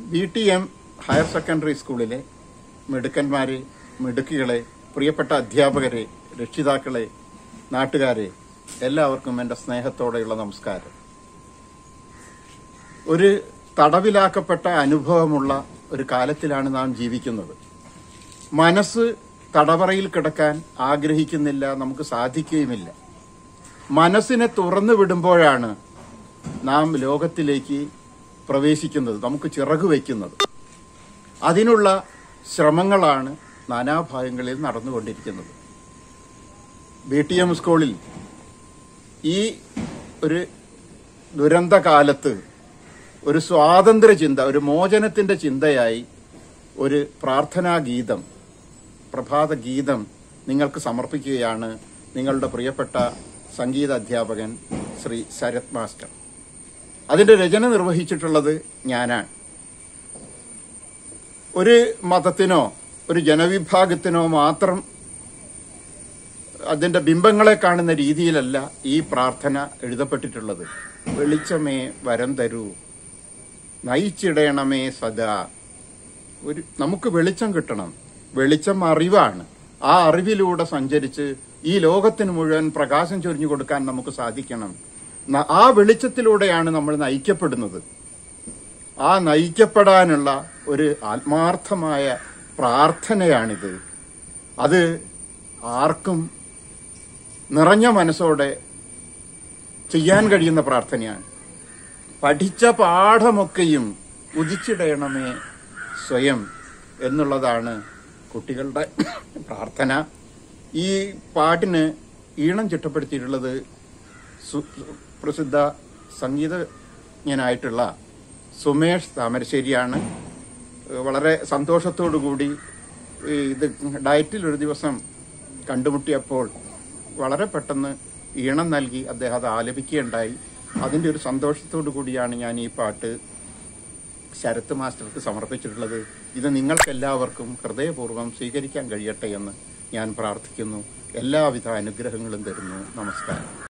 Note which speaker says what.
Speaker 1: B T M higher secondary സ്കൂളിലെ മിടുക്കന്മാരെ മിടുക്കികളെ പ്രിയപ്പെട്ട അധ്യാപകരെ രക്ഷിതാക്കളെ നാട്ടുകാരെ എല്ലാവർക്കും എൻ്റെ സ്നേഹത്തോടെയുള്ള നമസ്കാരം ഒരു തടവിലാക്കപ്പെട്ട അനുഭവമുള്ള ഒരു കാലത്തിലാണ് നാം ജീവിക്കുന്നത് മനസ്സ് തടവറയിൽ കിടക്കാൻ ആഗ്രഹിക്കുന്നില്ല നമുക്ക് സാധിക്കുകയുമില്ല മനസ്സിനെ തുറന്നു വിടുമ്പോഴാണ് നാം ലോകത്തിലേക്ക് പ്രവേശിക്കുന്നത് നമുക്ക് ചിറകു വയ്ക്കുന്നത് അതിനുള്ള ശ്രമങ്ങളാണ് നാനാഭാഗങ്ങളിൽ നടന്നുകൊണ്ടിരിക്കുന്നത് ബി ടി എം സ്കൂളിൽ ഈ ഒരു ദുരന്ത കാലത്ത് ഒരു സ്വാതന്ത്ര്യ ചിന്ത ഒരു മോചനത്തിന്റെ ചിന്തയായി ഒരു പ്രാർത്ഥനാ ഗീതം പ്രഭാത ഗീതം നിങ്ങൾക്ക് സമർപ്പിക്കുകയാണ് നിങ്ങളുടെ പ്രിയപ്പെട്ട സംഗീത അധ്യാപകൻ ശ്രീ ശരത് മാസ്റ്റർ അതിന്റെ രചന നിർവഹിച്ചിട്ടുള്ളത് ഞാനാണ് ഒരു മതത്തിനോ ഒരു ജനവിഭാഗത്തിനോ മാത്രം അതിന്റെ ബിംബങ്ങളെ കാണുന്ന രീതിയിലല്ല ഈ പ്രാർത്ഥന എഴുതപ്പെട്ടിട്ടുള്ളത് വെളിച്ചമേ വരം തരൂ നയിച്ചിടയണമേ സദാ ഒരു നമുക്ക് വെളിച്ചം കിട്ടണം വെളിച്ചം അറിവാണ് ആ അറിവിലൂടെ സഞ്ചരിച്ച് ഈ ലോകത്തിന് മുഴുവൻ പ്രകാശം ചൊരിഞ്ഞു കൊടുക്കാൻ നമുക്ക് സാധിക്കണം ന- ആ വെളിച്ചത്തിലൂടെയാണ് നമ്മൾ നയിക്കപ്പെടുന്നത് ആ നയിക്കപ്പെടാനുള്ള ഒരു ആത്മാർത്ഥമായ പ്രാർത്ഥനയാണിത് അത് ആർക്കും നിറഞ്ഞ മനസ്സോടെ ചെയ്യാൻ കഴിയുന്ന പ്രാർത്ഥനയാണ് പഠിച്ച പാഠമൊക്കെയും ഉദിച്ചിടയണമേ സ്വയം എന്നുള്ളതാണ് കുട്ടികളുടെ പ്രാർത്ഥന ഈ പാട്ടിന് ഈണം ചിട്ടപ്പെടുത്തിയിട്ടുള്ളത് സു- പ്രസിദ്ധ സംഗീതജ്ഞനായിട്ടുള്ള സുമേഷ് താമരശ്ശേരിയാണ് വളരെ സന്തോഷത്തോടു കൂടി ഈ ഇത് ഡയറ്റിൽ ഒരു ദിവസം കണ്ടുമുട്ടിയപ്പോൾ വളരെ പെട്ടെന്ന് ഈണം നൽകി അദ്ദേഹം അത് ആലപിക്കുകയുണ്ടായി അതിന്റെ ഒരു സന്തോഷത്തോടു കൂടിയാണ് ഞാൻ ഈ പാട്ട് ശരത്ത് മാസ്റ്റർക്ക് സമർപ്പിച്ചിട്ടുള്ളത് ഇത് നിങ്ങൾക്കെല്ലാവർക്കും ഹൃദയപൂർവ്വം സ്വീകരിക്കാൻ കഴിയട്ടെ എന്ന് ഞാൻ പ്രാർത്ഥിക്കുന്നു എല്ലാവിധ അനുഗ്രഹങ്ങളും തരുന്നു നമസ്കാരം